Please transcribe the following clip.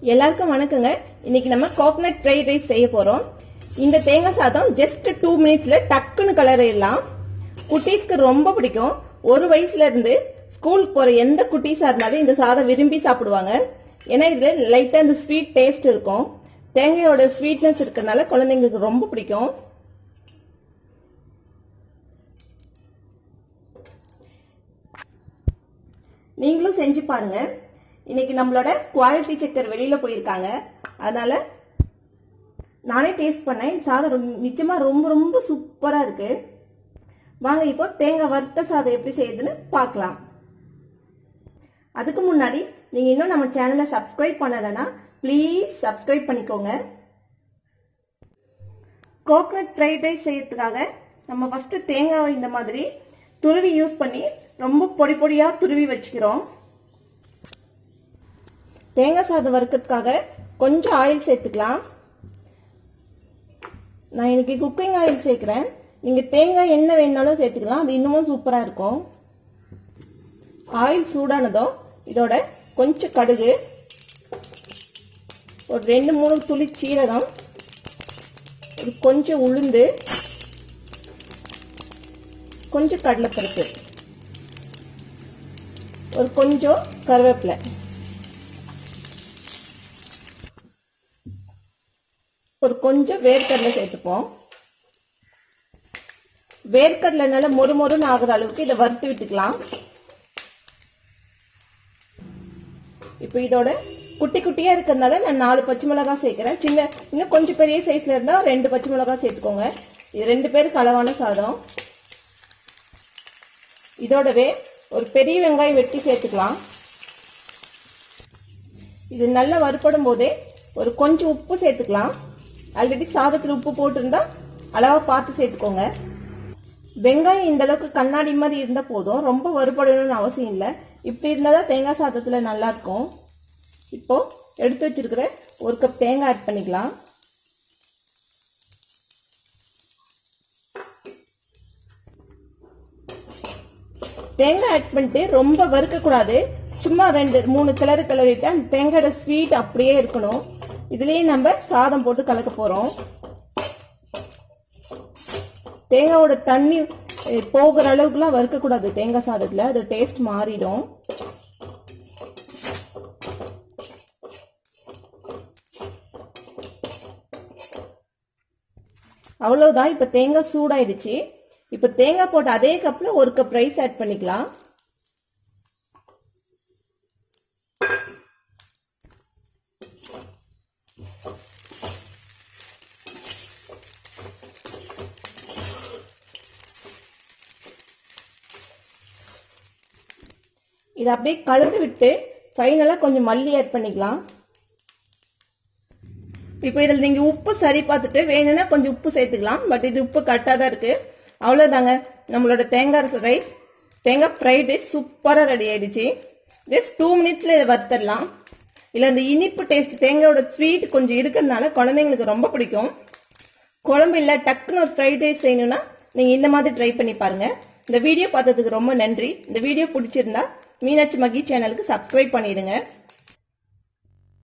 எல்லாருக்கும் வணக்கங்க இன்னைக்கு நம்ம கோகனட் ஃப்ரைட் ரைஸ் செய்ய போறோம் இந்த தேங்காய் சாதம் ஜஸ்ட் டூ மினிட்ஸ்ல டக்குன்னு கலரிடலாம் குட்டீஸ்க்கு ரொம்ப பிடிக்கும் ஒரு வயசுல இருந்து ஸ்கூல் போற எந்த குட்டீஸா இருந்தாலும் இந்த சாதம் விரும்பி சாப்பிடுவாங்க ஏன்னா இதுல லைட்டா இந்த ஸ்வீட் டேஸ்ட் இருக்கும் தேங்காயோட ஸ்வீட்னஸ் இருக்கறனால குழந்தைங்களுக்கு ரொம்ப பிடிக்கும் நீங்களும் செஞ்சு பாருங்க இன்னைக்கு நம்மளோட குவாலிட்டி செக்கர் வெளியில போயிருக்காங்க அதனால நானே டேஸ்ட் பண்ணேன் இந்த சாதம் ரொம்ப- நிச்சயமா ரொம்ப ரொம்ப சூப்பரா இருக்கு வாங்க இப்போ தேங்காய் வறுத்த சாதம் எப்படி செய்யுதுன்னு பார்க்கலாம் அதுக்கு முன்னாடி நீங்க இன்னும் நம்ம சேனலை சப்ஸ்கிரைப் பண்ணலைன்னா ப்ளீஸ் சப்ஸ்கிரைப் பண்ணிக்கோங்க கோகனட் ஃப்ரைட் ரைஸ் செய்யறதுக்காக நம்ம ஃபர்ஸ்ட் தேங்காவை இந்த மாதிரி துருவி யூஸ் பண்ணி ரொம்ப பொடி பொடியா துருவி வச்சுக்கிறோம் தேங்காய் சாதம் வறுக்கிறதுக்காக கொஞ்சம் ஆயில் சேர்த்துக்கலாம் நான் இன்னைக்கு குக்கிங் ஆயில் சேர்க்கிறேன் நீங்க தேங்காய் எண்ணெய் வேணாலும் சேர்த்துக்கலாம் அது இன்னமும் சூப்பரா இருக்கும் ஆயில் சூடானதும் இதோட கொஞ்சம் கடுகு ஒரு ரெண்டு மூணு துளி சீரகம் ஒரு கொஞ்சம் உளுந்து கொஞ்சம் கடலைப்பருப்பு ஒரு கொஞ்சம் கருவேப்பிலை ஒரு கொஞ்சம் வேர்க்கடலை சேர்த்துப்போம் வேர்க்கடலை நல்லா மொறு மொறுன்னு ஆகுற அளவுக்கு இதை வறுத்து விட்டுக்கலாம் இப்போ இதோட குட்டி குட்டியா இருக்கிறதுனால நான் நாலு பச்சை மிளகாய் சேர்க்கிறேன் சின்ன இன்னும் கொஞ்சம் பெரிய சைஸ்ல இருந்தா ரெண்டு பச்சை மிளகாய் சேர்த்துக்கோங்க இது ரெண்டு பேருக்கு அளவான சாதம் இதோடவே ஒரு பெரிய வெங்காயம் வெட்டி சேர்த்துக்கலாம் இது நல்லா வறுப்படும் போதே ஒரு கொஞ்சம் உப்பு சேர்த்துக்கலாம் ஆல்ரெடி சாதத்தில் உப்பு போட்டிருந்தா அளவா பார்த்து சேர்த்துக்கோங்க வெங்காயம் இந்த அளவுக்கு கண்ணாடி மாதிரி இருந்தா போதும் ரொம்ப வறுபடணும்னு அவசியம் இல்லை இப்படி இருந்தால் தான் தேங்காய் சாதத்துல நல்லா இருக்கும் இப்போ எடுத்து வச்சிருக்கிற ஒரு கப் தேங்காய் ஆட் பண்ணிக்கலாம் தேங்காய் ஆட் பண்ணிட்டு ரொம்ப வறுக்க கூடாது சும்மா ரெண்டு மூணு கிளறு கிளறிட்டு அந்த தேங்காயோட ஸ்வீட் அப்படியே இருக்கணும் இதுலயே நம்ம சாதம் போட்டு கலக்க போறோம் தேங்காயோட தண்ணி அஹ், போகிற அளவுக்குலாம் வறுக்க கூடாது தேங்காய் சாதத்துல அது டேஸ்ட் மாறிடும் அவ்வளவுதான் இப்ப தேங்காய் சூடாயிடுச்சு இப்ப தேங்காய் போட்ட அதே கப்ல ஒரு கப் ரைஸ் ஆட் பண்ணிக்கலாம் இதை அப்படியே கலந்து விட்டு ஃபைனலா கொஞ்சம் மல்லி ஆட் பண்ணிக்கலாம் இப்போ இதில் நீங்கள் உப்பு சரி பார்த்துட்டு வேணும்னா கொஞ்சம் உப்பு சேர்த்துக்கலாம் பட் இது உப்பு கரெக்டாக தான் இருக்கு அவ்வளோதாங்க நம்மளோட தேங்காய் ரைஸ் தேங்காய் ஃப்ரைட் ரைஸ் சூப்பராக ரெடி ஆயிடுச்சு ஜஸ்ட் டூ மினிட்ஸ்ல இதை வறுத்தரலாம் இல்லை அந்த இனிப்பு டேஸ்ட் தேங்காயோட ஸ்வீட் கொஞ்சம் இருக்கிறதுனால குழந்தைங்களுக்கு ரொம்ப பிடிக்கும் குழம்பு இல்லை டக்குன்னு ஒரு ஃப்ரைட் ரைஸ் செய்யணும்னா நீங்கள் இந்த மாதிரி ட்ரை பண்ணி பாருங்க இந்த வீடியோ பார்த்ததுக்கு ரொம்ப நன்றி இந்த வீடியோ பிடிச்சிருந்தா மீனாட்சி மகி சேனலுக்கு சப்ஸ்கிரைப் பண்ணிடுங்க